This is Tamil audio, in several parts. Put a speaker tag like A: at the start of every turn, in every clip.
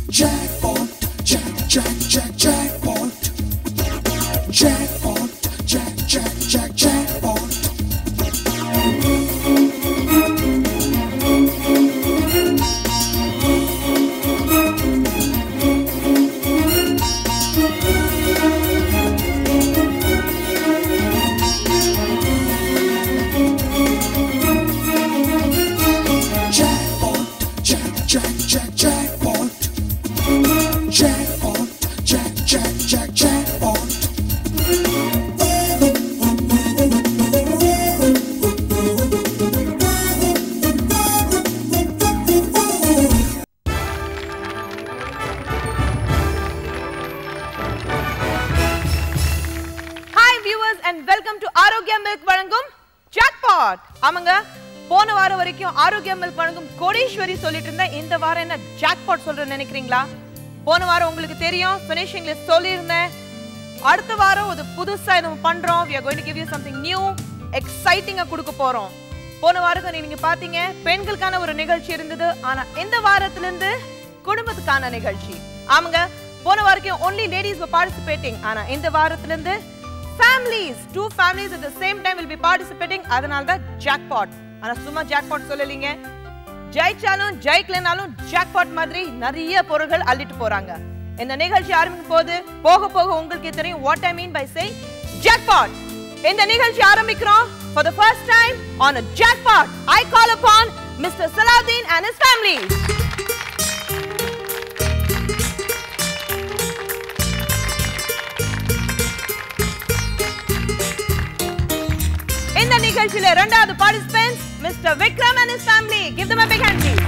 A: Jackpot, jack, jack, jack, jackpot. Jackpot, jack, jack, jack, jackpot. Jackpot, jack, jack, jack, jackpot. Jackpot, jack, jack, jack, jackpot.
B: Hi viewers and welcome to Arokya milk வழங்கும் ஜாக்பாட் ஆமாங்க போன வாரம் வரைக்கும் ஆரோக்கியா மில்க் வழங்கும் கோடீஸ்வரி சொல்லிட்டு இருந்தேன் இந்த வாரம் என்ன ஜாக்பாட் சொல்றேன்னு நினைக்கிறீங்களா போன வாரம் உங்களுக்கு தெரியும் ஃபினிஷிங் லிஸ்ட் சொல்லியிருந்தேன் அடுத்த வாரம் ஒரு புதுசா நம்ம பண்றோம் we are going to give you something new எக்ஸைட்டிங்கா கொடுக்க போறோம் போன வாரத்தை நீங்க பாத்தீங்க பெண்களுக்கான ஒரு நிகழ்ச்சி இருந்தது ஆனா இந்த வாரத்துல இருந்து குடும்பத்துக்கான நிகழ்ச்சி ஆமாங்க போன வாரக்கும் only ladies were participating ஆனா இந்த வாரத்துல இருந்து families two families at the same time will be participating அதனால தான் jackpot ஆனா சும்மா jackpot சொல்லலீங்க ஜெயிச்சாலும் ஜெயிக்கலனாலும் ஜாக்பாட் மாதிரி நிறைய பொருள்கள் அள்ளிட்டு போறாங்க இந்த நிகழ்ச்சி ஆரம்பிக்கும் போது போக போக உங்களுக்கே தெரியும் what I mean by say jackpot இந்த நிகழ்ச்சி ஆரம்பிக்கிறோம் for the first time on a jackpot i call upon mr salaudin and his family இந்த நிகழ்ச்சியில இரண்டாவது participants mister Vikram and his family give them a big hand please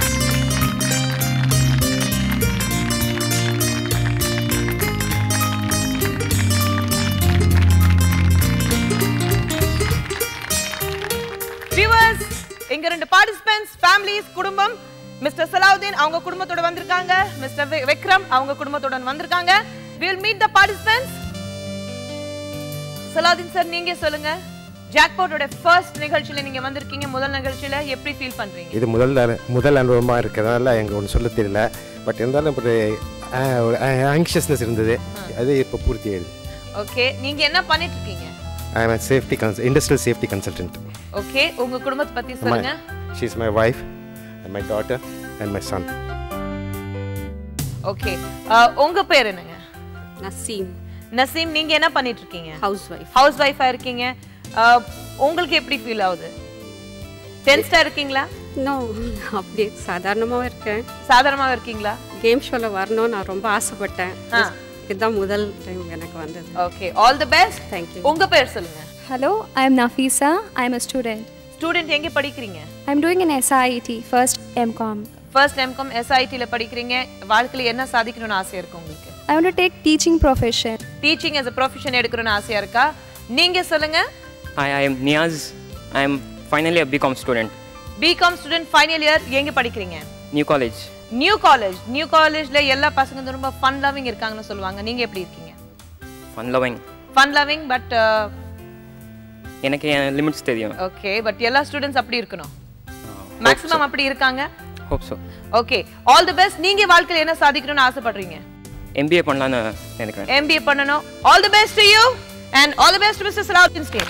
B: viewers இங்க ரெண்டு பார்ட்டிசிபென்ட்ஸ் ஃபேமிலிஸ் குடும்பம் மிஸ்டர் சலாவுதீன் அவங்க குடும்பத்தோட வந்திருக்காங்க மிஸ்டர் விக்ரம் அவங்க குடும்பத்தோட வந்திருக்காங்க will meet the participants Salauddin sir நீங்க சொல்லுங்க ஜாக்பாட்டோட ஃபர்ஸ்ட் நிகழ்ச்சியில நீங்க வந்திருக்கீங்க முதல் நிகழ்ச்சியில எப்படி ஃபீல் பண்றீங்க
C: இது முதல் அனு- முதல் அனுபவமாக இருக்கிறதுனால எனக்கு ஒன்று சொல்ல தெரியல பட் இருந்தாலும் ஒரு ஆஹ், ஒரு ஆங்ஷியஸ்னஸ் இருந்தது அது இப்போ பூர்த்தி ஆயிடுது
B: ஓகே நீங்க என்ன பண்ணிட்டு இருக்கீங்க
C: I am safety cons industrial safety consultant
B: okay உங்க குடும்பத்தை பத்தி சொல்லுங்க
C: she is my wife and my daughter and my son
B: okay உங்க பேர் என்னங்க
D: நசீம்
B: நசீம் நீங்க என்ன பண்ணிட்டு இருக்கீங்க
D: ஹவுஸ் ஒய்ஃப்
B: ஹவுஸ் ஒய்ஃபா இருக்கீங்க அஹ், உங்களுக்கு எப்படி ஃபீல் ஆகுது டென்ஸ்டா இருக்கீங்களா
D: இன்னும் அப்படியே சாதாரணமாக இருக்கேன்
B: சாதாரணமா இருக்கீங்களா
D: கேம் ஷோவில் வரணும்னு நான் ரொம்ப ஆசைப்பட்டேன்
B: ஆ.
D: இதுதான் முதல் டைம் எனக்கு வந்தது
B: okay all the best
D: Thank you.
B: உங்க பேர் சொல்லுங்க
E: Hello, I am Nafisa. I am a student.
B: Student எங்க படிக்கிறீங்க
E: I am doing an SIET, first MCOM.
B: First MCom எஸ்ஐடில படிக்கிறீங்க வாழ்க்கையில என்ன சாதிக்கணும்னு ஆசை இருக்கு உங்களுக்கு
E: I want to take teaching profession.
B: Teaching as a profession எடுக்கணும்னு ஆசையா இருக்கா நீங்க சொல்லுங்க
F: Hi, I am Niaz. I am finally a BCom student.
B: BCom student final year எங்க படிக்கிறீங்க
F: New college.
B: நியூ காலேஜ் நியூ காலேஜ்ல எல்லா பசங்க வந்து ரொம்ப ஃபன் லவிங் இருக்காங்கன்னு சொல்லுவாங்க நீங்க எப்படி இருக்கீங்க
F: Fun loving.
B: Fun loving but
F: எனக்கு என் லிமிட்ஸ் தெரியும்
B: ஓகே பட் எல்லா ஸ்டூடெண்ட்ஸ் அப்படி இருக்கணும் மேக்ஸிமம் அப்படி இருக்காங்க
F: hope so
B: okay all the best நீங்க வாழ்க்கையில என்ன சாதிக்கணும்னு ஆசைப்படுறீங்க
F: எம்பிஏ பண்ணலான்னு நினைக்கிறேன்
B: எம்பிஏ பண்ணணும் all the best to you and all the best mister Salahuddin stay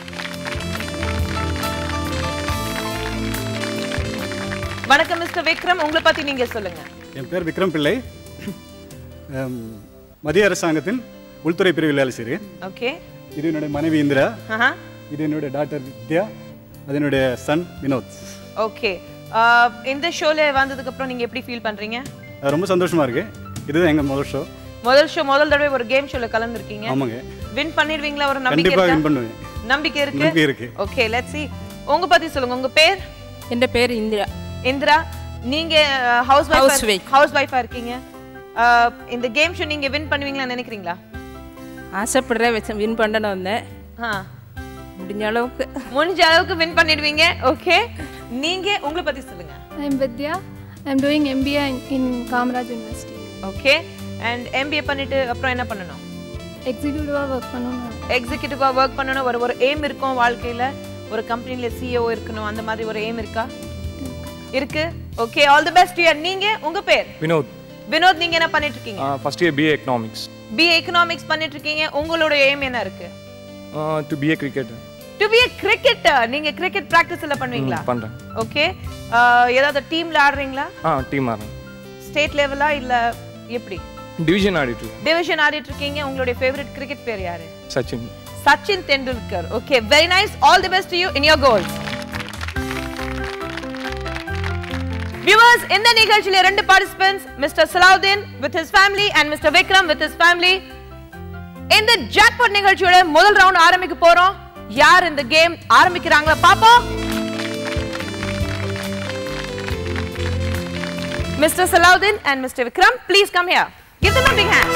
B: வணக்கம் மிஸ்டர் விக்ரம் உங்களை பத்தி நீங்க சொல்லுங்க
G: என் பேர் விக்ரம் பிள்ளை அம், மத்திய அரசாங்கத்தின் உள்துறை பிரிவில் வேலை செய்கிறேன்
B: ஓகே
G: இது என்னுடைய மனைவி இந்திரா
B: ஆஹா
G: இது என்னுடைய டாக்டர் வித்யா அது என்னுடைய சன் வினோத்
B: ஓகே இந்த ஷோல வந்ததுக்கு அப்புறம் நீங்க எப்படி ஃபீல் பண்றீங்க
G: அது ரொம்ப சந்தோஷமா இருக்கு இதுதான் எங்கள் முதல் ஷோ
B: முதல் ஷோ முதல் தடவை ஒரு கேம் ஷோல கலந்துருக்கீங்க
G: ஆமாங்க
B: வின் பண்ணிடுவீங்களா ஒரு நம்பிக்கை
G: கண்டிப்பாக
B: இருக்கா
G: வின் பண்ணுவேன்
B: நம்பிக்கை இருக்கு
G: நம்பிக்கை இருக்கு
B: ஓகே லெட்ஸ் see உங்க பத்தி சொல்லுங்க உங்க பேர்
H: എൻ്റെ പേര് ഇന്ദിര
B: இந்திரா நீங்க house
H: House
B: wife
H: wife.
B: House வைஃபா இருக்கீங்க அஹ், இந்த கேம் ஷோ நீங்க வின் பண்ணுவீங்களா நினைக்கிறீங்களா
H: ஆசைப்படுறேன் வச்சு வின் பண்ணணும் வந்தேன்
B: ஆ
H: முடிஞ்ச அளவுக்கு
B: முடிஞ்ச அளவுக்கு வின் பண்ணிடுவீங்க ஓகே நீங்க உங்களை பத்தி சொல்லுங்க
E: I am Vidya. I am doing MBA in, in Kamaraj University.
B: Okay and MBA பண்ணிட்டு அப்புறம் என்ன பண்ணணும்
E: எக்ஸிக்யூட்டிவாக ஒர்க் பண்ணணும்
B: எக்ஸிக்யூட்டிவா ஒர்க் பண்ணணும் ஒரு ஒரு எய்ம் இருக்கும் வாழ்க்கையில ஒரு கம்பெனில சிஓ இருக்கணும் அந்த மாதிரி ஒரு எய்ம் இருக்கா இருக்கு okay all the best you நீங்க உங்க பேர்
I: வினோத்
B: வினோத் நீங்க என்ன பண்ணிட்டு இருக்கீங்க
F: first year BA economics
B: BA economics பண்ணிட்டு இருக்கீங்க உங்களோட எய்ம் என்ன இருக்கு
F: to be a cricket
B: to be cricketer நீங்க கிரிக்கெட் பிராக்டிஸ் எல்லாம் பண்ணுவீங்களா
F: பண்ணுறேன்
B: ஓகே ஏதாவது டீம்ல ஆடுறீங்களா
F: ஆ டீம் ஆடுறேன்
B: ஸ்டேட் லெவலா இல்ல எப்படி
F: டிவிஷன் ஆடிட்டு இருக்கேன்.
B: டிவிஷன் ஆடிட்டு இருக்கீங்க உங்களுடைய ஃபேவரட் கிரிக்கெட் பேர் யாரு
F: Sachin
B: Sachin Tendulkar okay very nice all the best you in your goals viewers இந்த நிகழ்ச்சியில ரெண்டு participants mister Salahuddin with his family and mister Vikram with his family இந்த ஜாக்பாட் நிகழ்ச்சியோட முதல் ரவுண்ட் ஆரம்பிக்க போறோம் யார் இந்த கேம் ஆரம்பிக்கிறாங்களா பாப்போம் Mr. Salahuddin and Mr. Vikram, please come here. Give them a big hand.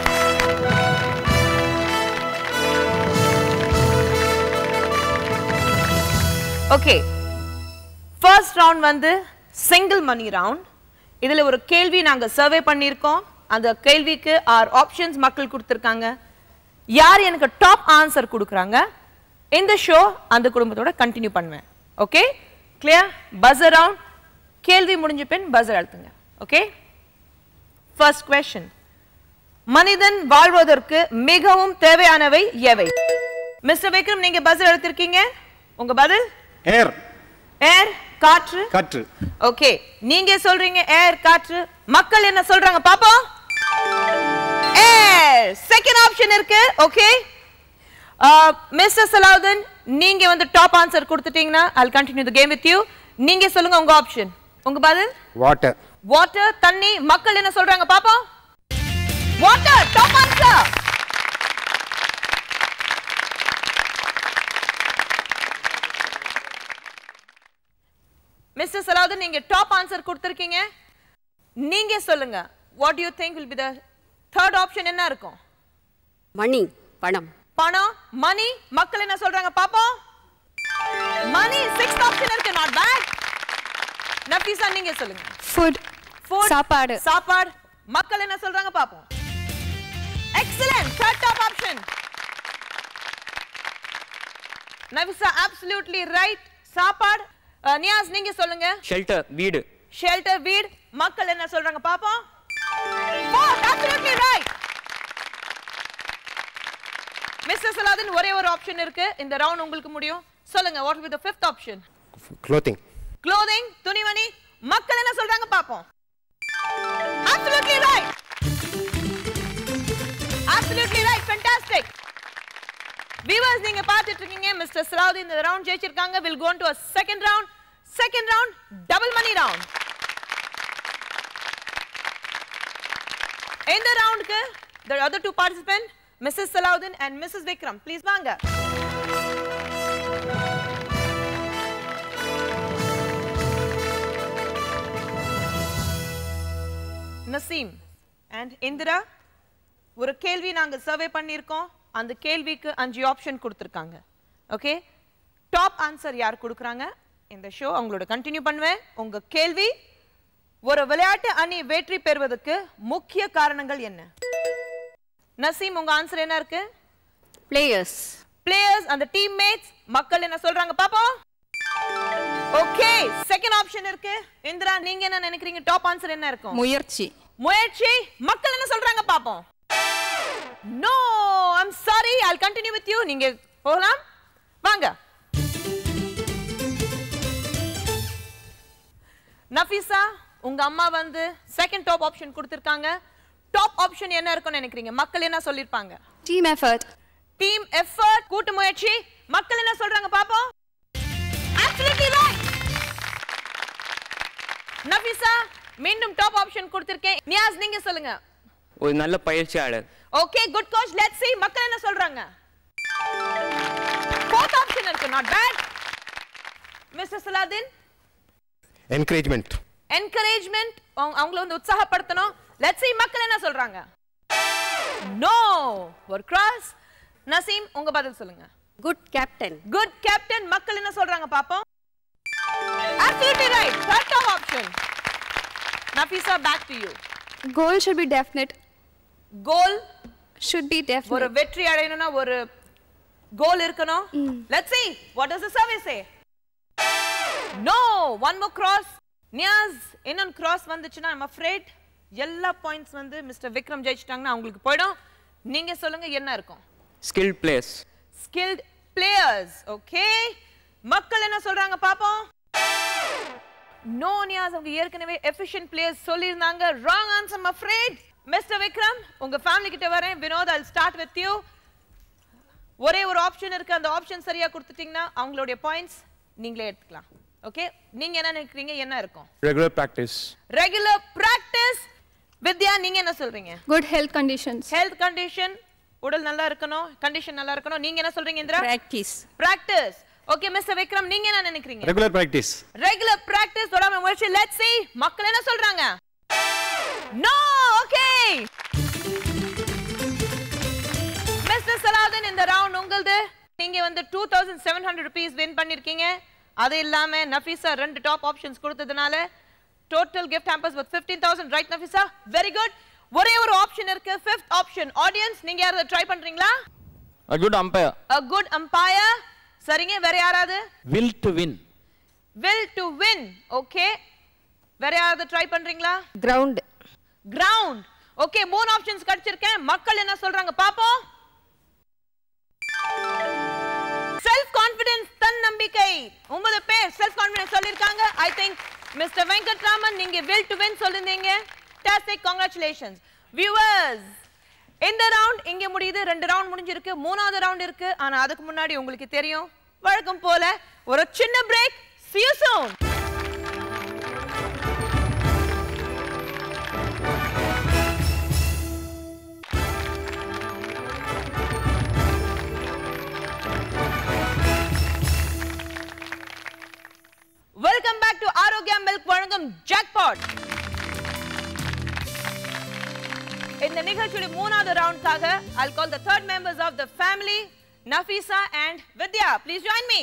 B: Okay first round வந்து சிங்கிள் மணி ரவுண்ட் இதில் ஒரு கேள்வி நாங்கள் சர்வே பண்ணியிருக்கோம் அந்த கேள்விக்கு ஆர் ஆப்ஷன்ஸ் மக்கள் கொடுத்துருக்காங்க யார் எனக்கு டாப் ஆன்சர் கொடுக்குறாங்க இந்த ஷோ அந்த குடும்பத்தோட கண்டினியூ பண்ணுவேன் ஓகே கிளியர் பஸர் ரவுண்ட் கேள்வி முடிஞ்ச பின் பஸர் அழுத்துங்க ஓகே ஃபர்ஸ்ட் கொஸ்டின் மனிதன் வாழ்வதற்கு மிகவும் தேவையானவை எவை மிஸ்டர் விக்ரம் நீங்க பஸர் எடுத்திருக்கீங்க உங்க பதில்
G: ஏர்
B: ஏர் காற்று
G: காற்று
B: ஓகே நீங்க சொல்றீங்க ஏர் காற்று மக்கள் என்ன சொல்றாங்க பாப்போம் ஏர் செகண்ட் ஆப்ஷன் இருக்கு ஓகே மிஸ்டர் சலாவுதன் நீங்க வந்து டாப் ஆன்சர் கொடுத்துட்டீங்கன்னா I'll continue the game with you நீங்க சொல்லுங்க உங்க ஆப்ஷன் உங்க பதில்
C: வாட்டர்
B: வாட்டர் தண்ணி மக்கள் என்ன சொல்றாங்க பாப்போம் water top answer mister Salahuddin நீங்க டாப் ஆன்சர் கொடுத்திருக்கீங்க நீங்க சொல்லுங்க what you think will be the third option என்ன இருக்கும்
D: மணி பணம்
B: பணம் மணி மக்கள் என்ன சொல்றாங்க பாப்போம் மணி சிக்ஸ்த் ஆப்ஷன் இருக்கு நாட் பேட் நஃபீசா நீங்க சொல்லுங்க
E: Food.
B: Food,
E: சாப்பாடு.
B: சாப்பாடு மக்கள் என்ன சொல்றாங்க பாப்போம் excellent third top option Nafisa absolutely right சாப்பாடு அஹ், நியாஸ் நீங்க சொல்லுங்க
F: ஷெல்டர் வீடு
B: ஷெல்டர் வீடு மக்கள் என்ன சொல்றாங்க பாப்போம் Fourth, absolutely right. Mister Saladin ஒரே ஒரு ஆப்ஷன் இருக்கு இந்த ரவுண்ட் உங்களுக்கு முடியும் சொல்லுங்க what with the fifth option
C: clothing
B: clothing துணிமணி மக்கள் என்ன சொல்றாங்க பாப்போம் absolutely right absolutely right fantastic viewers நீங்க பார்த்துட்டு இருக்கீங்க மிஸ்டர் சலாவுதீன் இந்த ரவுண்ட் ஜெயிச்சிருக்காங்க will go on to a second round second round double money round இந்த ரவுண்டுக்கு the other two participant Mrs. Salahuddin and Mrs. Vikram please வாங்க நசீம் அண்ட் இந்திரா ஒரு கேள்வி நாங்க சர்வே பண்ணியிருக்கோம் அந்த கேள்விக்கு அஞ்சு ஆப்ஷன் கொடுத்துருக்காங்க ஓகே டாப் ஆன்சர் யார் கொடுக்குறாங்க இந்த ஷோ அவங்களோட கண்டினியூ பண்ணுவேன் உங்க கேள்வி ஒரு விளையாட்டு அணி வெற்றி பெறுவதற்கு முக்கிய காரணங்கள் என்ன நசீம் உங்க ஆன்சர் என்ன இருக்கு
D: பிளேயர்ஸ்
B: பிளேயர்ஸ் அந்த டீம்மேட்ஸ் மக்கள் என்ன சொல்றாங்க பாப்போம் ஓகே செகண்ட் ஆப்ஷன் இருக்கு இந்திரா நீங்க என்ன நினைக்கிறீங்க டாப் ஆன்சர் என்ன இருக்கும்
H: முயற்சி
B: முயற்சி மக்கள் என்ன சொல்றாங்க பாப்போம் no I'm sorry I'll continue with you நீங்க போகலாம் வாங்க நஃபீசா உங்க அம்மா வந்து செகண்ட் டாப் ஆப்ஷன் கொடுத்திருக்காங்க டாப் ஆப்ஷன் என்ன இருக்கும்னு நினைக்கிறீங்க மக்கள் என்ன சொல்லிருப்பாங்க
E: Team effort.
B: டீம் எஃபர்ட் கூட்டு முயற்சி மக்கள் என்ன சொல்றாங்க பாப்போம் absolutely right நஃபீசா மீண்டும் டாப் ஆப்ஷன் கொடுத்திருக்கேன் நியாஸ் நீங்க சொல்லுங்க
F: ஒரு நல்ல பயிற்சியாளர்
B: okay good coach let's see மக்கள் என்ன சொல்றாங்க ஃபோர்த் ஆப்ஷன் இருக்கு not bad mister Saladin
C: encouragement
B: encouragement அவங்கள வந்து உற்சாகப்படுத்தணும் லெட்ஸ் see மக்கள் என்ன சொல்றாங்க நோ ஒரு கிராஸ் நசீம் உங்க பதில் சொல்லுங்க
D: குட் கேப்டன்
B: குட் கேப்டன் மக்கள் என்ன சொல்றாங்க பாப்போம் absolutely right third top option நஃபீசா back to you
E: Goal should be definite.
B: Goal
E: Should be
B: ஒரு
E: definite.
B: வெற்றி அடையணும்னா ஒரு கோல் இருக்கணும் let's see what does the survey say no one more cross Niaz இன்னொரு cross வந்துச்சுன்னா i'm afraid எல்லா பாயிண்ட்ஸ் வந்து மிஸ்டர் விக்ரம் ஜெயிச்சிட்டாங்கன்னா அவங்களுக்கு போயிடும் நீங்க சொல்லுங்க என்ன இருக்கும்
F: skilled players,
B: skilled players okay மக்கள் என்ன சொல்றாங்க பாப்போம் நோ நியாஸ் அவங்க ஏற்கனவே எஃபிஷியன்ட் பிளேயர்ஸ் சொல்லியிருந்தாங்க wrong answer I'm afraid mister Vikram உங்க ஃபேமிலி கிட்ட வரேன் Vinod I'll start with you ஒரே ஒரு ஆப்ஷன் இருக்கு அந்த ஆப்ஷன் சரியா கொடுத்துட்டீங்கன்னா அவங்களுடைய பாயிண்ட்ஸ் நீங்களே எடுத்துக்கலாம் ஓகே நீங்க என்ன நினைக்கிறீங்க என்ன இருக்கும்
I: Regular practice.
B: Regular practice Vidya நீங்க என்ன சொல்றீங்க
E: Good health conditions.
B: Health condition உடல் நல்லா இருக்கணும் கண்டிஷன் நல்லா இருக்கணும் நீங்க என்ன சொல்றீங்க Indira
H: practice
B: practice okay mister Vikram நீங்க என்ன நினைக்கிறீங்க
G: ரெகுலர் ப்ராக்டிஸ்
B: ரெகுலர் பிராக்டிஸ் தொடாம முயற்சி லெட்ஸ் see மக்கள் என்ன சொல்றாங்க நோ ஓகே மிஸ்டர் சலாதன் இந்த ரவுண்ட் உங்களுது நீங்க வந்து two thousand seven hundred rupees win பண்ணிருக்கீங்க அது இல்லாம நஃபீஸா ரெண்டு டாப் ஆப்ஷன்ஸ் கொடுத்ததுனால total gift hampers with fifteen thousand right Nafisa very good ஒரே ஒரு ஆப்ஷன் இருக்கு ஃபிஃப்த் ஆப்ஷன் ஆடியன்ஸ் நீங்க யாராவது ட்ரை பண்றீங்களா
I: A good umpire.
B: a good umpire சரிங்க வேற யாராவது
I: Will to win.
B: will to win okay வேற யாராவது ட்ரை பண்றீங்களா
H: கிரவுண்ட்
B: கிரவுண்ட் ஓகே மூணு ஆப்ஷன்ஸ் கிடைச்சிருக்கேன் மக்கள் என்ன சொல்றாங்க பாப்போம் செல்ஃப் கான்ஃபிடன்ஸ் தன்னம்பிக்கை ஒன்பது பேர் செல்ஃப் கான்ஃபிடன்ஸ் சொல்லிருக்காங்க ஐ திங்க் மிஸ்டர் வெங்கட்ராமன் நீங்க will to win சொல்லிருந்தீங்க fantastic congratulations viewers இந்த ரவுண்ட் இங்க முடியுது ரெண்டு ரவுண்ட் முடிஞ்சிருக்கு மூணாவது ரவுண்ட் இருக்கு ஆனா அதுக்கு முன்னாடி உங்களுக்கு தெரியும் வழக்கம் போல ஒரு சின்ன break see you soon welcome back to Arokya milk வழங்கும் ஜாக்பாட் இந்த நிகழ்ச்சியுடைய மூணாவது ரவுண்டுக்காக I'll call the third members of the family Nafisa and Vidya please join me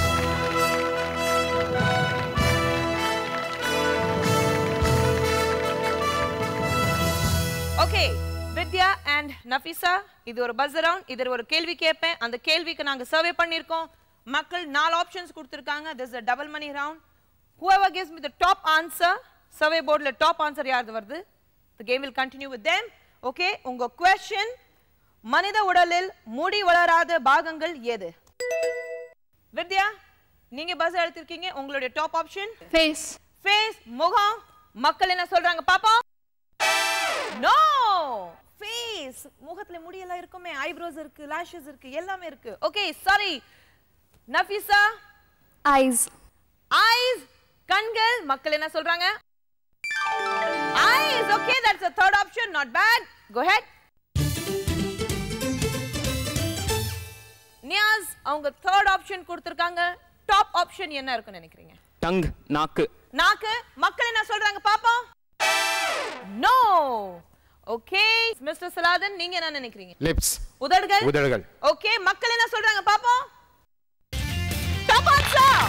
B: okay Vidya and Nafisa இது ஒரு பஸ் ரவுண்ட் இது ஒரு கேள்வி கேட்பேன் அந்த கேள்விக்கு நாங்க சர்வே பண்ணியிருக்கோம் மக்கள் நாலு ஆப்ஷன்ஸ் கொடுத்துருக்காங்க this a double money round whoever gives me the top answer survey போர்டில் டாப் ஆன்சர் யாருது வருது the game will continue with them okay உங்க கொஸ்டின் மனித உடலில் முடி வளராத பாகங்கள் எது வித்யா நீங்க பஸ் எடுத்திருக்கீங்க உங்களுடைய டாப் ஆப்ஷன்
E: Face.
B: ஃபேஸ் முகம் மக்கள் என்ன சொல்றாங்க பாப்போம் நோ ஃபேஸ் முகத்துல முடியெல்லாம் இருக்குமே ஐப்ரோஸ் இருக்கு lashes இருக்கு எல்லாமே இருக்கு okay sorry Nafisa
E: Eyes.
B: Eyes கண்கள் மக்கள் என்ன சொல்றாங்க eyes okay that's a third option not bad go ahead Niaz அவங்க தேர்ட் ஆப்ஷன் கொடுத்திருக்காங்க டாப் ஆப்ஷன் என்ன இருக்குன்னு நினைக்கிறீங்க
F: tongue, நாக்கு
B: நாக்கு மக்கள் என்ன சொல்றாங்க பாப்போம் நோ ஓகே மிஸ்டர் சலாதன் நீங்க என்ன நினைக்கிறீங்க
C: lips
B: உதடுகள்
C: உதடுகள்
B: ஓகே மக்கள் என்ன சொல்றாங்க பாப்போம் டாப் ஆன்சர்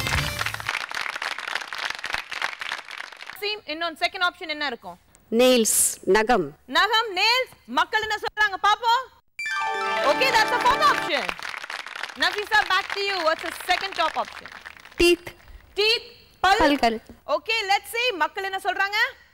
B: சீம் இன்னொரு செகண்ட் ஆப்ஷன் என்ன இருக்கும்
D: nails நகம்
B: நகம் நேல்ஸ் மக்கள் என்ன சொல்றாங்க பாப்போம் okay that's a fourth option Nafisa back to you what's the second top option
E: Teeth.
B: teeth பல்
E: பல்கள்.
B: ஓகே லெட்ஸ் see மக்கள் என்ன சொல்றாங்க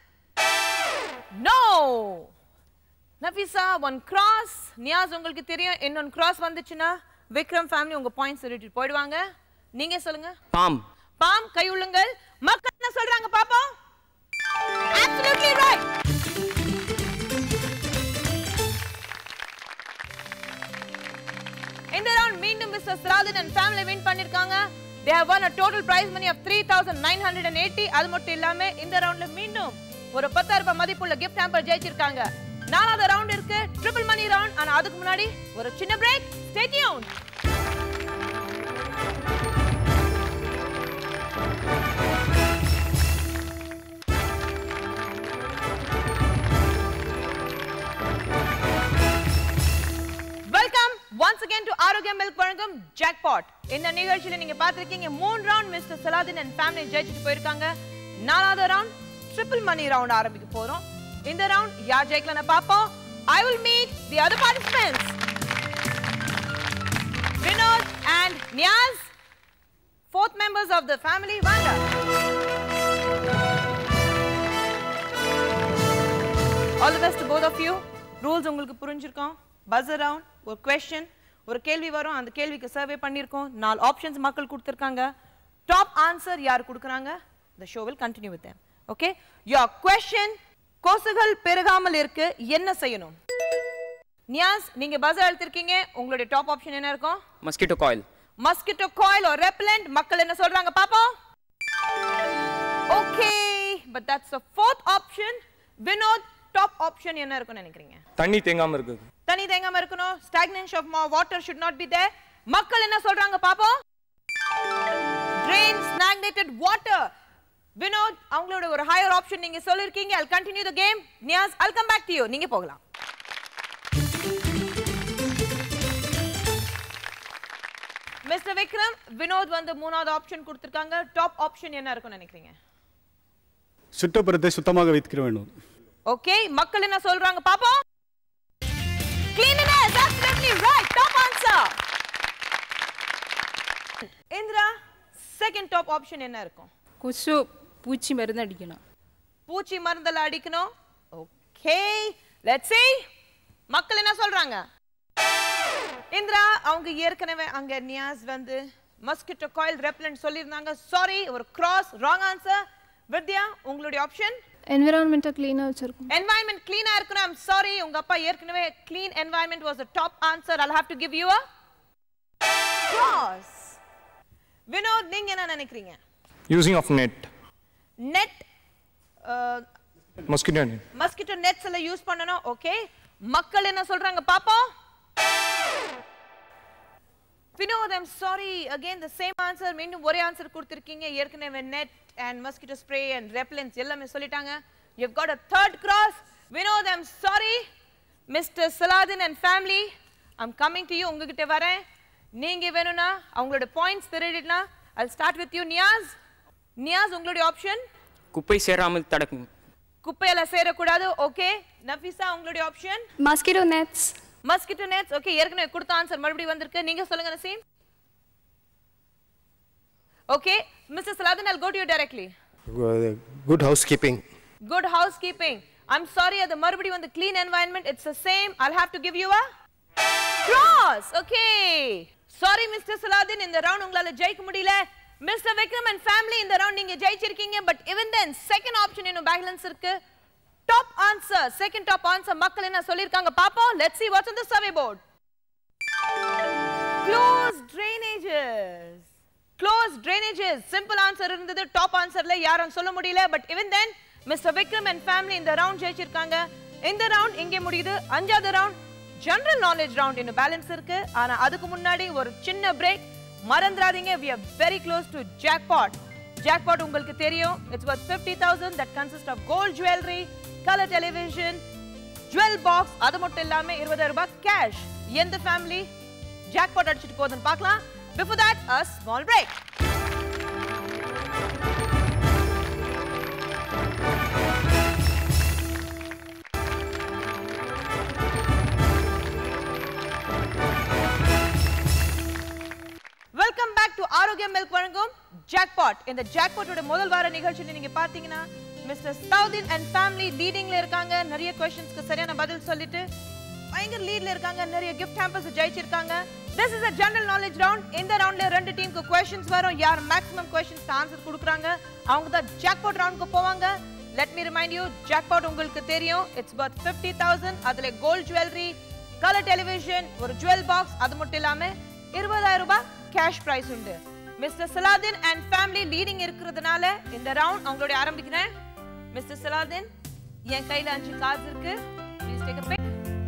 B: no Nafisa one cross Niaz உங்களுக்கு தெரியும் இன்னொன்று கிராஸ் வந்துச்சுன்னா விக்ரம் ஃபேமிலி உங்க பாயிண்ட்ஸ் சொல்லிட்டு போயிடுவாங்க நீங்க சொல்லுங்க
F: palm,
B: பாம் கை உள்ளுங்கள் மக்கள் என்ன சொல்றாங்க பாப்போம் absolutely right இந்த ரவுண்ட் மீண்டும் mister Saladin and family win பண்ணிருக்காங்க they have won a total prize money of 3980 அது மட்டும் இல்லாம இந்த ரவுண்ட்ல மீண்டும் ஒரு 10000 ரூபாய் மதிப்புள்ள gift hamper ஜெயிச்சிருக்காங்க நாலாவது ரவுண்ட் இருக்கு ட்ரிபிள் மணி ரவுண்ட் ஆனா அதுக்கு முன்னாடி ஒரு சின்ன break stay tuned welcome once again to Arokya milk வழங்கும் ஜாக்பாட் இந்த நிகழ்ச்சியில நீங்க பார்த்திருக்கீங்க மூணு ரவுண்ட் மிஸ்டர் சலாதின் அண்ட் ஃபேமிலி ஜெயிச்சுட்டு போயிருக்காங்க நாலாவது ரவுண்ட் ட்ரிபிள் மணி ரவுண்ட் ஆரம்பிக்க போறோம் இந்த ரவுண்ட் யார் ஜெயிக்கலன்னு பார்ப்போம் I will meet the other participants Vinod and Niaz fourth members of the family வாங்க all the best both of you rules உங்களுக்கு புரிஞ்சிருக்கும் பஸ் அரவுண்ட் ஒரு கொஸ்டின் ஒரு கேள்வி வரும் அந்த கேள்விக்கு சர்வே பண்ணியிருக்கோம் நாலு ஆப்ஷன்ஸ் மக்கள் கொடுத்துருக்காங்க டாப் ஆன்சர் யார் கொடுக்குறாங்க the show will continue with them okay your question கொசுகள் பெருகாமல் இருக்கு என்ன செய்யணும் நியாஸ் நீங்க பஸ் அழுத்திருக்கீங்க உங்களுடைய டாப் ஆப்ஷன் என்ன இருக்கும்
F: Mosquito coil.
B: Mosquito coil or repellent மக்கள் என்ன சொல்றாங்க பாப்போம் okay but that's a fourth option Vinod top option என்ன இருக்கும்னு நினைக்கிறீங்க
I: தண்ணி தேங்காம இருக்குது
B: தண்ணி தேங்காம இருக்கணும் stagnance of water should not be there மக்கள் என்ன சொல்றாங்க பாப்போம் drain stagnated water வினோத் அவங்களோட ஒரு ஹையர் ஆப்ஷன் நீங்க சொல்லிருக்கீங்க I'll continue the game Niyas I'll come back to you நீங்க போகலாம் மிஸ்டர் விக்ரம் வினோத் வந்து மூணாவது ஆப்ஷன் கொடுத்திருக்காங்க டாப் ஆப்ஷன் என்ன இருக்கும்னு நினைக்கிறீங்க
G: சுற்றுப்புறத்தை சுத்தமாக வைத்துக்க வேண்டும்
B: ஓகே மக்கள் என்ன சொல்றாங்க பாப்போம் cleanliness absolutely right top answer Indira second top option என்ன இருக்கும்
H: கொசு பூச்சி மருந்து அடிக்கணும்
B: பூச்சி மருந்தெல்லாம் அடிக்கணும் ஓகே லெட்ஸ் see மக்கள் என்ன சொல்றாங்க இந்திரா அவங்க ஏற்கனவே அங்க நியாஸ் வந்து மஸ்கிட்டோ காயில் ரெப்லண்ட் சொல்லியிருந்தாங்க சாரி ஒரு கிராஸ் ராங் ஆன்சர் வித்யா உங்களுடைய ஆப்ஷன்
E: என்விரான்மெண்ட்டை க்ளீனாக வச்சுருக்கோம்
B: environment clean ஆ இருக்கணும் i'm sorry உங்க அப்பா ஏற்கனவே clean environment was the top answer i'll have to give you a cross Vinod நீங்க என்ன நினைக்கிறீங்க
I: using of net
B: net
I: mosquito net
B: mosquito nets எல்லாம் யூஸ் பண்ணணும் ஓகே மக்கள் என்ன சொல்றாங்க பாப்போம் Vinod I'm sorry again the same answer மீண்டும் ஒரே ஆன்சர் கொடுத்துருக்கீங்க ஏற்கனவே net and mosquito spray and repellents எல்லாமே சொல்லிட்டாங்க you got a third cross Vinod I'm sorry mister சலாதின் and family I'm coming to you உங்ககிட்ட வரேன் நீங்க வேணும்னா அவங்களோட பாயிண்ட்ஸ் திருடினா I'll start with you Niaz Niaz உங்களுடைய ஆப்ஷன்
F: குப்பை சேராமல் தடுக்கும்
B: குப்பையெல்லாம் சேரக்கூடாது ஓகே நஃபிசா உங்களுடைய option
E: mosquito nets
B: mosquito nets okay ஏற்கனவே கொடுத்த ஆன்சர் மறுபடியும் வந்திருக்கு நீங்க சொல்லுங்க Naseem okay mister Salahuddin I'll go to you directly
C: good housekeeping
B: good housekeeping i'm sorry அது மறுபடியும் வந்து clean environment it's the same i'll have to give you a cross okay sorry mr saladin இந்த ரவுண்ட் உங்களால ஜெயிக்க முடியல மிஸ்டர் விக்ரம் அண்ட் ஃபேமிலி இந்த ரவுண்ட் நீங்க ஜெயிச்சிருக்கீங்க but even then second option இன்னும் பேலன்ஸ் இருக்கு top answer second top answer மக்கள் என்ன சொல்லிருக்காங்க பாப்போம் let's see what's on the survey board closed drainages closed drainages simple answer இருந்தது டாப் ஆன்சர்ல யாரும் சொல்ல முடியல but even then mister Vikram and family இந்த ரவுண்ட் ஜெயிச்சிருக்காங்க இந்த ரவுண்ட் இங்கே முடியுது அஞ்சாவது ரவுண்ட் ஜெனரல் நாலேஜ் ரவுண்ட் இன்னும் பேலன்ஸ் இருக்கு ஆனா அதுக்கு முன்னாடி ஒரு சின்ன பிரேக் மறந்துடாதீங்க we are very close to jackpot jackpot உங்களுக்கு தெரியும் it's worth 50000 that consists of gold jewelry color television jewel box அது மட்டும் இல்லாம இருபதாயிரம் ரூபாய் கேஷ் எந்த ஃபேமிலி ஜாக்பாட் அடிச்சிட்டு போகுதுன்னு பார்க்கலாம் before that a small break welcome back to Arokya milk வழங்கும் ஜாக்பாட் இந்த ஜாக்பாட்டோட முதல் வார நிகழ்ச்சியில நீங்க பாத்தீங்கன்னா மிஸ்டர் சவுதின் அண்ட் ஃபேமிலி லீடிங்ல இருக்காங்க நிறைய கொஸ்டின்ஸ்க்கு சரியான பதில் சொல்லிட்டு பயங்கர லீட்ல இருக்காங்க நிறைய கிஃப்ட் ஹேம்பர்ஸ் ஜெயிச்சிருக்காங்க this is a general knowledge round இந்த ரவுண்ட்ல ரெண்டு டீமுக்கு கொஸ்டின்ஸ் வரும் யார் மேக்ஸிமம் கொஸ்டின்ஸ்க்கு ஆன்சர் கொடுக்குறாங்க அவங்க தான் ஜாக்பாட் ரவுண்டுக்கு போவாங்க let me remind you jackpot உங்களுக்கு தெரியும் இட்ஸ் பர்த் ஃபிஃப்டி தௌசண்ட் அதுல கோல்ட் ஜுவல்லரி கலர் டெலிவிஷன் ஒரு ஜுவல் பாக்ஸ் அது மட்டும் இல்லாம இருபதாயிரம் ரூபாய் கேஷ் பிரைஸ் உண்டு மிஸ்டர் சலாதின் அண்ட் ஃபேமிலி லீடிங் இருக்கிறதுனால இந்த ரவுண்ட் அவங்களுடைய ஆரம்பிக்கிறேன் மிஸ்டர் சலாதின் என் கையில அஞ்சு கார்ட்ஸ் இருக்கு please take a pick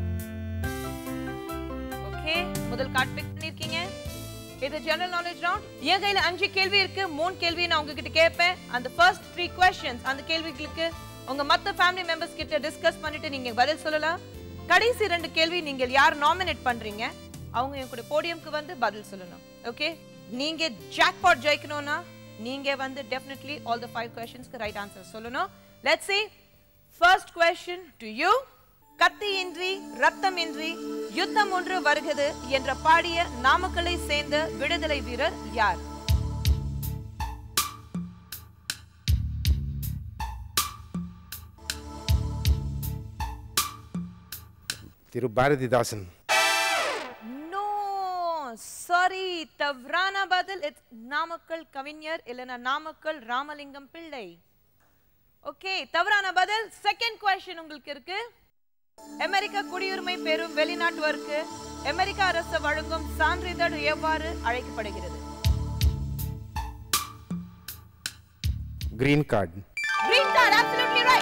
B: okay முதல் கார்டு பிக் பண்ணிருக்கீங்க இது ஜெனரல் நாலேஜ் ரவுண்ட் என் கையில அஞ்சு கேள்வி இருக்கு மூணு கேள்வி நான் உங்ககிட்ட கேட்பேன் அந்த ஃபர்ஸ்ட் த்ரீ கொஸ்டின்ஸ் அந்த கேள்விகளுக்கு உங்க மத்த ஃபேமிலி மெம்பர்ஸ் கிட்ட டிஸ்கஸ் பண்ணிட்டு நீங்க பதில் சொல்லலாம் கடைசி ரெண்டு கேள்வி நீங்க யார் நாமினேட் பண்றீங்க அவங்க என் கூட போடியம்க்கு வந்து பதில் சொல்லணும் ஓகே நீங்க ஜாக்பாட் ஜெயிக்கணும்னா நீங்க வந்து டெஃபினெட்லி ஆல் த ஃபைவ் கொஸ்டின்ஸ்க்கு ரைட் ஆன்சர் சொல்லணும் let's see first question to you கத்தியின்றி ரத்தமின்றி யுத்தம் ஒன்று வருகிறது என்ற பாடிய நாமக்கலை சேர்ந்த விடுதலை வீரர் யார்
C: திரு பாரதிதாசன்
B: நோ சாரி தவறான பதில் இட்ஸ் நாமக்கல் கவிஞர் இல்லைன்னா நாமக்கல் ராமலிங்கம் பிள்ளை ஓகே தவறான பதில் செகண்ட் கொஸ்டின் உங்களுக்கு இருக்கு அமெரிக்க குடியுரிமை பெறும் வெளிநாட்டுவருக்கு அமெரிக்க அரசு வழங்கும் சான்றிதழ் எவ்வாறு அழைக்கப்படுகிறது
C: green card
B: Green card, absolutely right.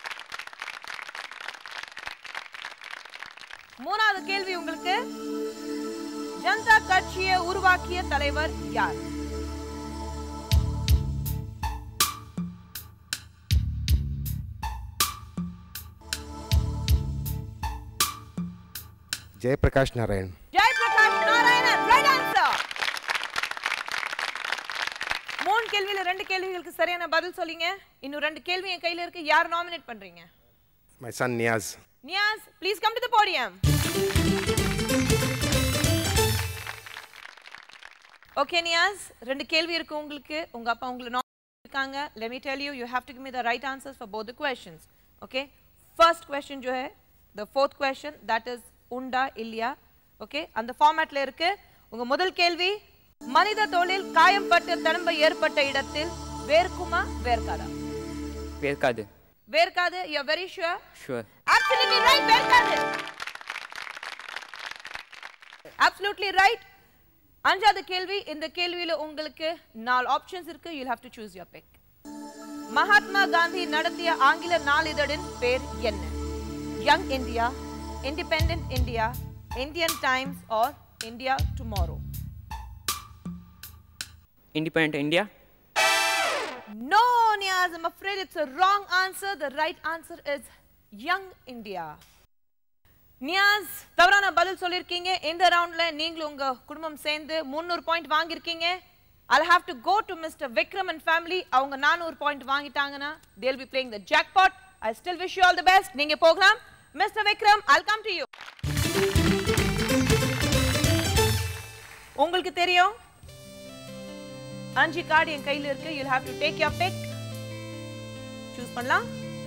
B: மூணாவது கேள்வி உங்களுக்கு ஜனதா கட்சியை உருவாக்கிய தலைவர் யார்
C: ஜெயபிரகாஷ் நாராயண்
B: ஜெயபிரகாஷ் நாராயணன் ரைட் ஆன்சர் மூணு கேள்வியில ரெண்டு கேள்விகளுக்கு சரியான பதில் சொல்லிங்க இன்னும் ரெண்டு கேள்வி என் கையில இருக்கு யார் நாமினேட் பண்றீங்க
C: my son Niaz
B: Niaz please come to the podium okay Niaz ரெண்டு கேள்வி இருக்கு உங்களுக்கு உங்க அப்பா உங்களை nominate இருக்காங்க let me tell you you have to give me the right answers for both the questions okay first question जो है the fourth question that is உண்டா இல்லையா okay அந்த ஃபார்மேட்ல இருக்கு உங்க முதல் கேள்வி மனித தோளில் காயம்பட்டு தழும்ப ஏற்பட்ட இடத்தில் வேர்க்குமா வேர்க்காதா
F: வேர்க்காது
B: வேர்க்காது you are very sure
F: sure
B: Absolutely right, வேர்க்காது Absolutely right. அஞ்சாவது கேள்வி இந்த கேள்வியில உங்களுக்கு நாலு ஆப்ஷன்ஸ் இருக்கு you'll have to choose your pick Mahatma Gandhi நடத்திய ஆங்கில நாளிதழின் பேர் என்ன young India independent India Indian Times or India tomorrow
F: independent India
B: No, Niaz, I'm afraid it's a wrong answer. The right answer is Young India. Niaz தவறான பதில் சொல்லிருக்கீங்க இந்த ரவுண்ட்ல நீங்களும் உங்க குடும்பம் சேர்ந்து 300 பாயிண்ட் வாங்கியிருக்கீங்க I'll have to go to Mr. Vikram and family அவங்க 400 பாயிண்ட் வாங்கிட்டாங்கன்னா they'll be playing the jackpot I still wish you all the best நீங்க போகலாம் Mr. Vikram I'll come to you உங்களுக்கு தெரியும் அஞ்சு கார்டு என் கையில இருக்கு you'll have to take your pick choose பண்ணலாம்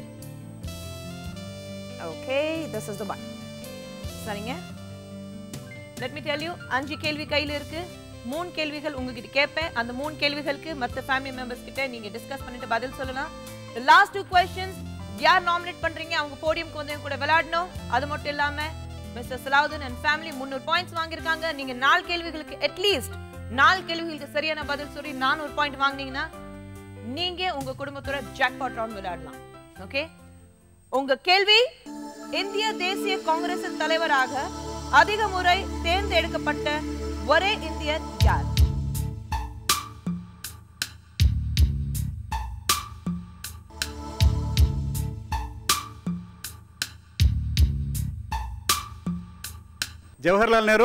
B: okay this is the one சரிங்க let me tell you அஞ்சு கேள்வி கையில இருக்கு மூணு கேள்விகள் உங்ககிட்ட கேட்பேன் அந்த மூணு கேள்விகளுக்கு மற்ற ஃபேமிலி மெம்பர்ஸ் கிட்ட நீங்க டிஸ்கஸ் பண்ணிட்டு பதில் சொல்லலாம் the last two questions யார் நாமினேட் பண்றீங்க அவங்க போடியம்க்கு வந்து என் கூட விளையாடணும் அது மட்டும் இல்லாம மிஸ்டர் சலாவுதீன் அண்ட் ஃபேமிலி முந்நூறு பாயிண்ட்ஸ் வாங்கியிருக்காங்க நீங்க நாலு கேள்விகளுக்கு அட்லீஸ்ட் நாலு கேள்விகளுக்கு சரியான பதில் சொல்லி நானூறு பாயிண்ட் வாங்குனீங்கன்னா நீங்க உங்க குடும்பத்தோட ஜாக்பாட் ரவுண்ட் விளையாடலாம் ஓகே உங்க கேள்வி இந்திய தேசிய காங்கிரசின் தலைவராக அதிக முறை தேர்ந்தெடுக்கப்பட்ட ஒரே இந்தியர் யார்
G: ஜவஹர்லால் நேரு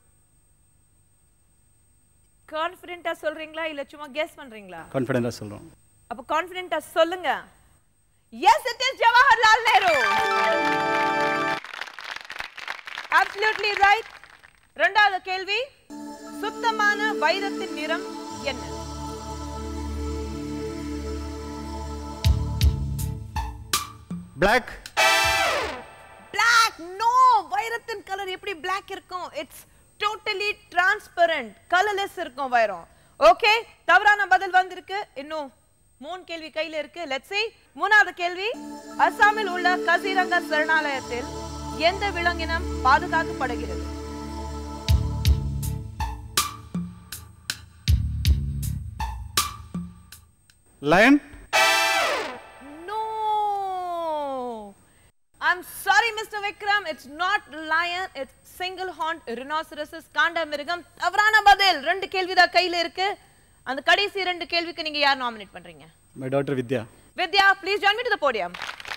B: கான்ஃபிடென்ட்டா சொல்றீங்களா இல்ல சும்மா கெஸ் பண்றீங்களா
G: கான்ஃபிடென்ட்டாக சொல்கிறோம்
B: அப்ப கான்ஃபிடென்ட்டா சொல்லுங்க yes it is Jawaharlal Nehru absolutely right ரெண்டாவது கேள்வி சுத்தமான வைரத்தின் நிறம் என்ன
G: பிளாக்
B: black நோ வைரத்தின் கலர் எப்படி black இருக்கும் இட்ஸ் டோட்டலி டிரான்ஸ்பரண்ட் கலர்லெஸ் இருக்கும் வைரம் ஓகே தவறான பதில் வந்திருக்கு இன்னும் மூணு கேள்வி கையில இருக்கு லெட்ஸ் see மூணாவது கேள்வி அஸ்ஸாமில் உள்ள கசிரங்கா சரணாலயத்தில் எந்த விலங்கினம் பாதுகாக்கப்படுகிறது
G: lion
B: No. I'm sorry, Mr. Vikram. It's not lion. It's single horned rhinoceroses காண்டமிருகம் தவறான பதில் ரெண்டு கேள்விதான் கையில இருக்கு அந்த கடைசி ரெண்டு கேள்விக்கு நீங்க யார் நாமினேட் பண்றீங்க
G: my doctor Vidya
B: Vidya please join me to the podium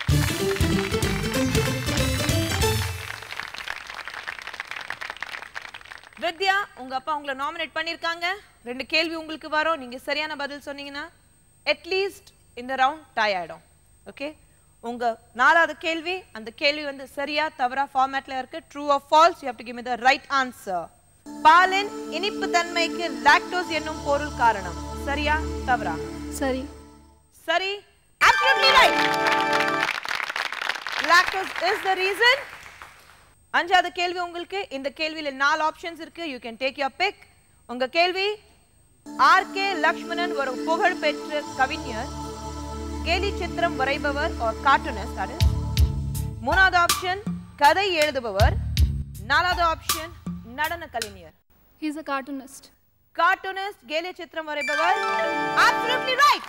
B: Vidya உங்க அப்பா உங்களை நாமினேட் பண்ணிருக்காங்க ரெண்டு கேள்வி உங்களுக்கு வரும் நீங்க சரியான பதில் சொன்னீங்கன்னா அட்லீஸ்ட் இந்த ரவுண்ட் டை ஆயிடும் ஓகே உங்க நாலாவது கேள்வி அந்த கேள்வி வந்து சரியா தவறா ஃபார்மேட்ல இருக்கு true or false you have to give me the right answer பாலின் இனிப்பு தன்மைக்கு லாக்டோஸ் என்னும் பொருள் காரணம் சரியா தவறா
E: சரி
B: Sorry, absolutely right. Lactose is the reason. அஞ்சாவது கேள்வி உங்களுக்கு இந்த கேள்வியில நாலு ஆப்ஷன்ஸ் இருக்கு you can take your pick உங்க கேள்வி ஆர் கே லக்ஷ்மணன் ஒரு புகழ்பெற்ற கவிஞர் கேலி சித்திரம் வரைபவர் ஒரு கார்ட்டூனிஸ்ட் அது மூணாவது ஆப்ஷன் கதை எழுதுபவர் நாலாவது ஆப்ஷன் நடன கலைஞர்
E: He's a cartoonist.
B: கார்ட்டூனிஸ்ட் கேலி சித்திரம் வரைபவர் absolutely right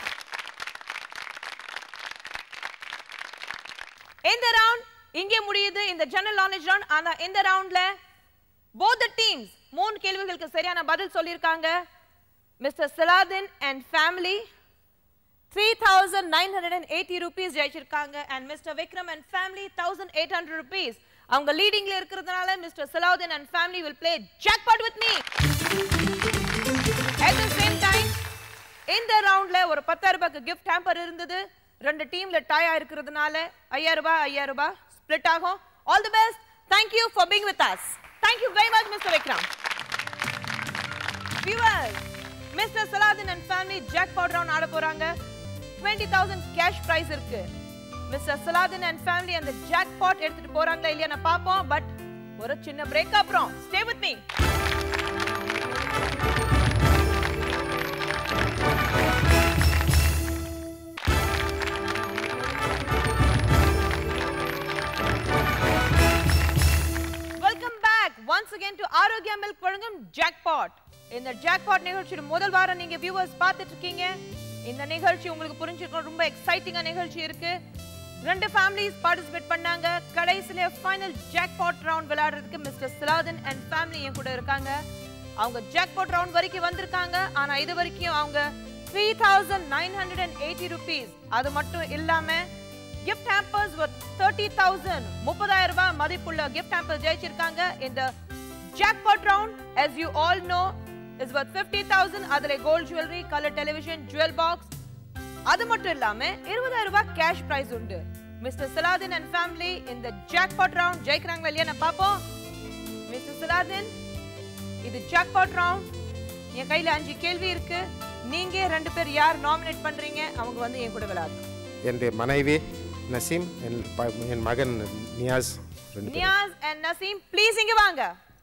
B: இந்த ரவுண்ட் இங்கே முடியுது இந்த ஜெனரல் நாலேஜ் ரவுண்ட் ஆனா இந்த ரவுண்ட்ல both the teams மூணு கேள்விகளுக்கு சரியான பதில் சொல்லியிருக்காங்க mister சலாதின் and family three thousand nine hundred and eighty rupees ஜெயிச்சிருக்காங்க and mister Vikram and family thousand eight hundred rupees அவங்க லீடிங்ல இருக்கிறதுனால mister Salahuddin and family will play jackpot with me at the same time இந்த ரவுண்ட்ல ஒரு பத்தாயிரம் ரூபாய்க்கு கிஃப்ட் ஹேம்பர் இருந்தது ரெண்டு டீம்ல டாயா இருக்கிறதுனால ஐயாயிரம் ரூபாய் ஐயாயிரம் ரூபாய் ஸ்ப்ளிட் ஆகும் all the best thank you for being with us thank you very much mister Vikram viewers mister சலாதின் and family jackpot round ஆட போறாங்க 20000 கேஷ் பிரைஸ் இருக்கு மிஸ்டர் சலாதின் அண்ட் ஃபேமிலி அந்த ஜாக்பாட் எடுத்துட்டு போறாங்களா இல்லையா பாப்போம் பட் ஒரு சின்ன பிரேக் அப்புறம் stay with me welcome back once again to Arokya milk வழங்கும் ஜாக்பாட் இந்த ஜாக்பாட் நிகழ்ச்சியோட முதல் வாரம் நீங்க வியூவர்ஸ் பார்த்துட்டு இருக்கீங்க இந்த நிகழ்ச்சி உங்களுக்கு புரிஞ்சிருக்கும் ரொம்ப எக்ஸைட்டிங்கா நிகழ்ச்சி இருக்கு ரெண்டு ஃபேமிலிஸ் பார்ட்டிசிபேட் பண்ணாங்க கடைசியில ஃபைனல் ஜாக்பாட் ரவுண்ட் விளையாடுறதுக்கு மிஸ்டர் சிலாதன் அண்ட் ஃபேமிலி என் கூட இருக்காங்க அவங்க ஜாக்பாட் ரவுண்ட் வரைக்கும் வந்திருக்காங்க ஆனா இது வரைக்கும் அவங்க three thousand nine hundred and eighty rupees அது மட்டும் இல்லாம gift hampers worth 30000 முப்பதாயிரம் ரூபாய் மதிப்புள்ள gift hampers ஜெயிச்சிருக்காங்க இந்த jackpot round as you all know is worth 50000 அதுல gold jewelry color television jewel box அது மட்டும் இல்லாம இருபதாயிரம் ரூபாய் கேஷ் பிரைஸ் உண்டு மிஸ்டர் சலாதின் அண்ட் ஃபேமிலி இந்த ஜாக்பாட் ரவுண்ட் ஜெயிக்கிறாங்களா இல்லையா நான் பாப்போம் மிஸ்டர் சலாதின் இது ஜாக்பாட் ரவுண்ட் என் கையில அஞ்சு கேள்வி இருக்கு நீங்க ரெண்டு பேர் யார் நாமினேட் பண்றீங்க அவங்க வந்து என் கூட விளையாடணும்
C: என்னுடைய மனைவி நசீம் என் ப- என் மகன் நியாஸ் ரெண்டு பேரும்
B: நியாஸ் அண்ட் நசீம் ப்ளீஸ் இங்க வாங்க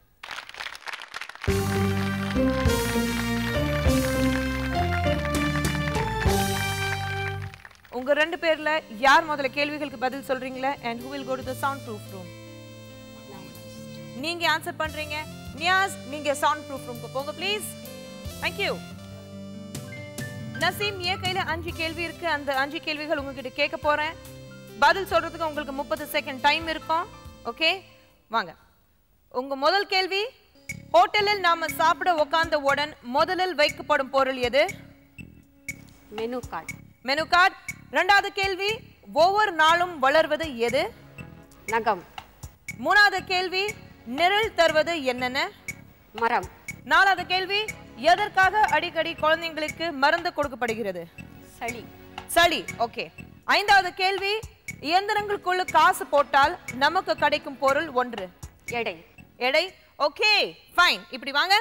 B: உங்க ரெண்டு பேர்ல யார் முதல்ல கேள்விகளுக்கு பதில் சொல்றீங்களா and who will go to the sound proof room நீங்க ஆன்சர் பண்றீங்க நியாஸ் நீங்க சவுண்ட் ப்ரூஃப் ரூம்க்கு போங்க ப்ளீஸ் தேங்க் யூ நசீம் என் கையில அஞ்சு கேள்வி இருக்கு அந்த அஞ்சு கேள்விகள் உங்ககிட்ட கேட்க போறேன் பதில் சொல்றதுக்கு உங்களுக்கு முப்பது செகண்ட் டைம் இருக்கும் ஓகே வாங்க உங்க முதல் கேள்வி ஹோட்டலில் நாம சாப்பிட உட்கார்ந்த உடன் முதலில் வைக்கப்படும் பொருள் எது
D: மெனு கார்டு
B: மெனு கார்டு ரெண்டாவது கேள்வி ஒவ்வொரு நாளும் வளர்வது எது
D: நகம்
B: மூணாவது கேள்வி நிழல் தருவது என்னென்ன
D: மரம்
B: நாலாவது கேள்வி எதற்காக அடிக்கடி குழந்தைங்களுக்கு மருந்து கொடுக்கப்படுகிறது
D: சளி
B: சளி ஓகே ஐந்தாவது கேள்வி இயந்திரங்களுக்குள்ள காசு போட்டால் நமக்கு கிடைக்கும் பொருள் ஒன்று
D: எடை
B: எடை ஓகே ஃபைன் இப்படி வாங்க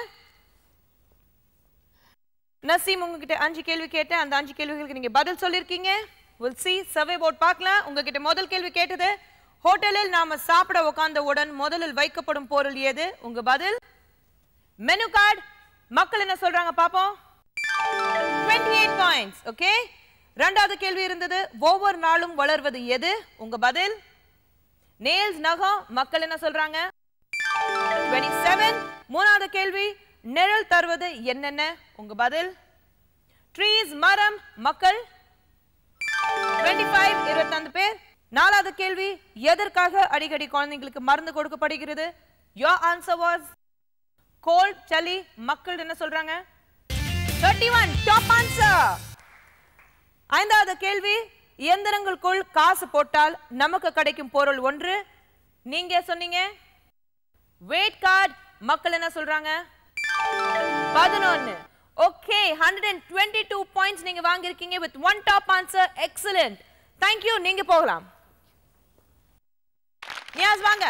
B: நசீம் உங்ககிட்ட அஞ்சு கேள்வி கேட்டேன் அந்த அஞ்சு கேள்விகளுக்கு நீங்க பதில் சொல்லிருக்கீங்க வில் சி சர்வே போர்ட் பார்க்கலாம் உங்ககிட்ட முதல் கேள்வி கேட்டது ஹோட்டலில் நாம சாப்பிட உட்கார்ந்தவுடன் முதலில் வைக்கப்படும் பொருள் எது உங்க பதில் மெனு கார்டு மக்கள் என்ன சொல்றாங்க பாப்போம் 28 எயிட் பாயிண்ட்ஸ் ஓகே ரெண்டாவது கேள்வி இருந்தது ஒவ்வொரு நாளும் வளர்வது எது உங்க பதில் நேல்ஸ் நகம் மக்கள் என்ன சொல்றாங்க 27 மூணாவது கேள்வி நிழல் தருவது என்னென்ன உங்க பதில் ட்ரீஸ் மரம் மக்கள் 25 ஃபைவ் இருபத்தஞ்சு பேர் நாலாவது கேள்வி எதற்காக அடிக்கடி குழந்தைங்களுக்கு மருந்து கொடுக்கப்படுகிறது யோ ஆன்சர் வாஸ் கோல்ட் சளி மக்கள் என்ன சொல்றாங்க 31 ஒன் டாப் ஆன்சர் ஐந்தாவது கேள்வி இயந்திரங்களுக்குள் காசு போட்டால் நமக்கு கிடைக்கும் பொருள் ஒன்று நீங்க சொன்னீங்க வெயிட் கார்டு மக்கள் என்ன சொல்றாங்க பதினொன்னு okay hundred and twenty two points நீங்க வாங்கியிருக்கீங்க with one top answer excellent thank you நீங்க போகலாம் நியாஸ் வாங்க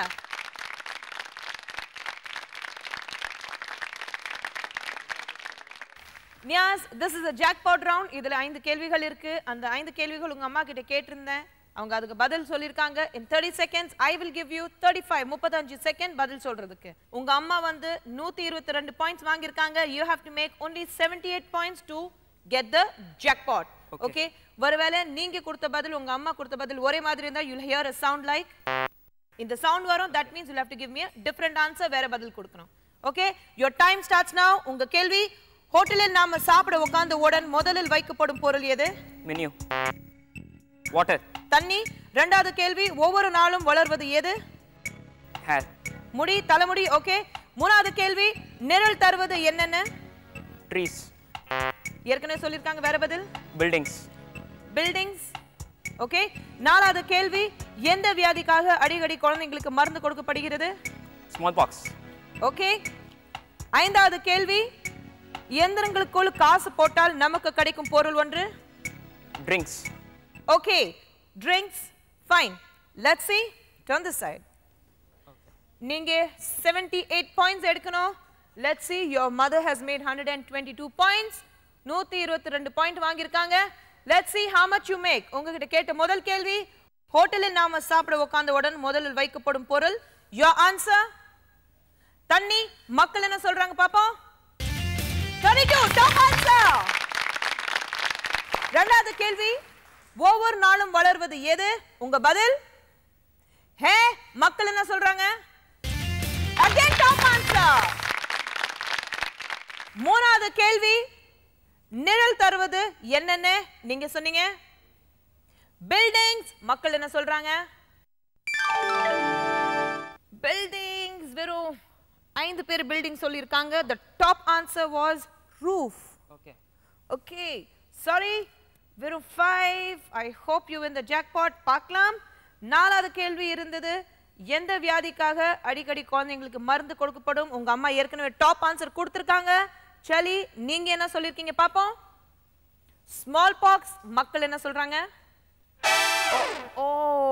B: Niyas this is a jackpot round இதுல ஐந்து கேள்விகள் இருக்கு அந்த ஐந்து கேள்விகள் உங்க அம்மா கிட்ட கேட்டிருந்தேன் அவங்க அதுக்கு பதில் சொல்லியிருக்காங்க in 30 seconds I will give you 35 five முப்பத்தஞ்சு செகண்ட் பதில் சொல்றதுக்கு உங்க அம்மா வந்து நூத்தி இருபத்தி ரெண்டு பாயிண்ட்ஸ் வாங்கியிருக்காங்க you have to make only 78 eight points to get the jackpot okay ஒருவேளை நீங்க கொடுத்த பதில் உங்க அம்மா கொடுத்த பதில் ஒரே மாதிரி இருந்தா you'll hear a sound like இந்த சவுண்ட் வரும் that means you have to give me different answer வேற பதில் கொடுக்கணும் okay your time starts now உங்க கேள்வி ஹோட்டலில் நாம சாப்பிட உட்கார்ந்த உடன் முதலில் வைக்கப்படும் பொருள் எது
F: Menu. Water.
B: தண்ணி ரெண்டாவது கேள்வி ஒவ்வொரு நாளும் வளர்வது எது
F: Hair.
B: முடி தலைமுடி ஓகே மூணாவது கேள்வி நிழல் தருவது என்னென்ன
F: Trees.
B: ஏற்கனவே சொல்லியிருக்காங்க வேற பதில்
F: Buildings.
B: பில்டிங்ஸ் ஓகே நாலாவது கேள்வி எந்த வியாதிக்காக அடிக்கடி குழந்தைங்களுக்கு மருந்து கொடுக்கப்படுகிறது
F: Smallpox.
B: ஓகே ஐந்தாவது கேள்வி இயந்திரங்களுக்குள் காசு போட்டால் நமக்கு கிடைக்கும் பொருள் ஒன்று
F: Drinks.
B: Okay drinks fine let's see turn this side நீங்க 78 எயிட் பாயிண்ட்ஸ் எடுக்கணும் let's see your mother has made 122 points நூத்தி இருபத்தி ரெண்டு பாயிண்ட் வாங்கியிருக்காங்க let's see how much you make உங்ககிட்ட கேட்ட முதல் கேள்வி ஹோட்டலில் நாம சாப்பிட உட்கார்ந்தவுடன் முதலில் வைக்கப்படும் பொருள் your answer தண்ணி மக்கள் என்ன சொல்றாங்க பாப்போம் 32 top answer ரெண்டாவது கேள்வி ஒவ்வொரு நாளும் வளர்வது எது உங்க பதில் ஹே மக்கள் என்ன சொல்றாங்க again top answer மூணாவது கேள்வி நிழல் தருவது என்னென்ன நீங்க சொன்னீங்க பில்டிங்ஸ் மக்கள் என்ன சொல்றாங்க பில்டிங்ஸ் வெறும் ஐந்து பேர் பில்டிங் சொல்லியிருக்காங்க the top answer was roof
F: Okay.
B: Okay sorry வெறும் ஃபைவ் ஐ ஹோப் யூ இந்த ஜாக்பாட் பார்க்கலாம் நாலாவது கேள்வி இருந்தது எந்த வியாதிக்காக அடிக்கடி குழந்தைங்களுக்கு மருந்து கொடுக்கப்படும் உங்க அம்மா ஏற்கனவே டாப் ஆன்சர் கொடுத்துருக்காங்க சலி நீங்க என்ன சொல்லியிருக்கீங்க பாப்போம் ஸ்மால் பாக்ஸ் மக்கள் என்ன சொல்றாங்க ஓ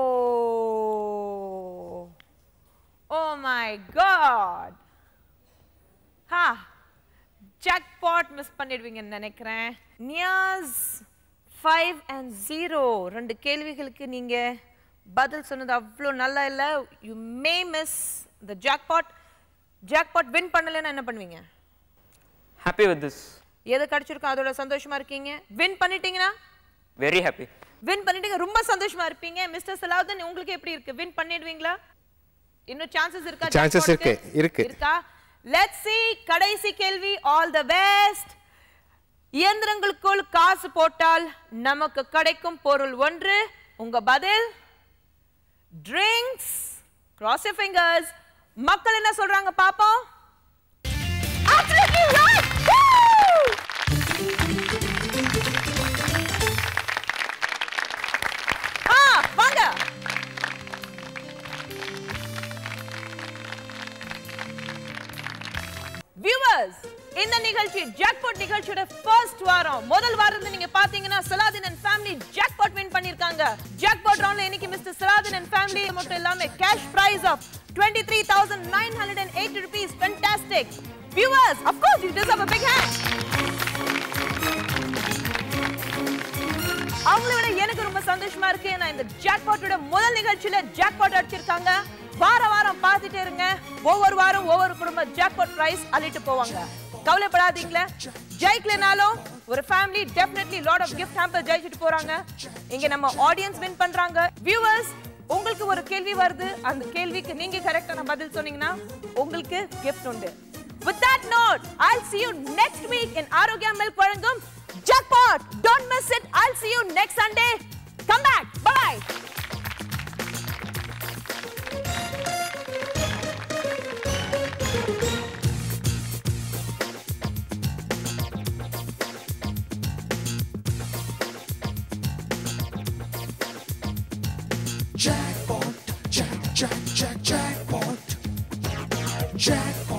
B: ஓ மை காட் ஹா ஜாக்பாட் மிஸ் பண்ணிடுவீங்கன்னு நினைக்கிறேன் நியாஸ் ஃபைவ் அண்ட் ஜீரோ ரெண்டு கேள்விகளுக்கு நீங்க பதில் சொன்னது அவ்வளோ நல்லா இல்லை you may miss the jackpot jackpot win பண்ணலைன்னா என்ன பண்ணுவீங்க
F: Happy with this.
B: எது கிடைச்சிருக்கோ அதோட சந்தோஷமா இருக்கீங்க வின் பண்ணிட்டீங்கன்னா
F: Very happy.
B: வின் பண்ணிட்டீங்க ரொம்ப சந்தோஷமா இருப்பீங்க மிஸ்டர் சலாவுதன் உங்களுக்கு எப்படி இருக்கு வின் பண்ணிடுவீங்களா இன்னும் சான்சஸ் இருக்கா
C: Chances
B: jackpot-க்கு?
C: இருக்கு, இருக்கு.
B: இருக்கா லெட்ஸ் see கடைசி கேள்வி ஆல் த பெஸ்ட் இயந்திரங்களுக்குள் காசு போட்டால் நமக்கு கிடைக்கும் பொருள் ஒன்று உங்க பதில் ட்ரிங்க்ஸ் cross your fingers மக்கள் என்ன சொல்றாங்க பாப்போம் Absolutely right! Woo! ஆ வாங்க வியூவர்ஸ் இந்த நிகழ்ச்சி ஜாக்பாட் நிகழ்ச்சியோட ஃபர்ஸ்ட் வாரம் முதல் வாரம் இருந்து நீங்க பாத்தீங்கன்னா Salahuddin and family jackpot win பண்ணிருக்காங்க ஜாக்பாட் ரவுண்ட்ல இன்னைக்கு மிஸ்டர் சலாதின் அண்ட் ஃபேமிலி மட்டும் இல்லாம cash prize of 23980 rupees fantastic viewers of course you deserve a big hand அவங்கள விட எனக்கு ரொம்ப சந்தோஷமா இருக்கு நான் இந்த ஜாக்பாட்டோட முதல் நிகழ்ச்சியில ஜாக்பாட் அடிச்சிருக்காங்க வார வாரம் பார்த்துட்டே இருங்க ஒவ்வொரு வாரம் ஒவ்வொரு குடும்ப ஜாக்பாட் பிரைஸ் அள்ளிட்டு போவாங்க கவலைப்படாதீங்களே ஜெயிக்கலனாலும் ஒரு family definitely lot of gift hamper ஜெயிச்சிட்டு போறாங்க இங்க நம்ம ஆடியன்ஸ் வின் பண்றாங்க வியூவர்ஸ் உங்களுக்கு ஒரு கேள்வி வருது அந்த கேள்விக்கு நீங்க கரெக்டான பதில் சொன்னீங்கன்னா உங்களுக்கு gift உண்டு With that note, I'll see you next week in Arogya Milk Varangam Jackpot. Don't miss it. I'll see you next Sunday. Come back. Bye.
A: Jackpot, jack, jack, jack, jackpot. Jackpot.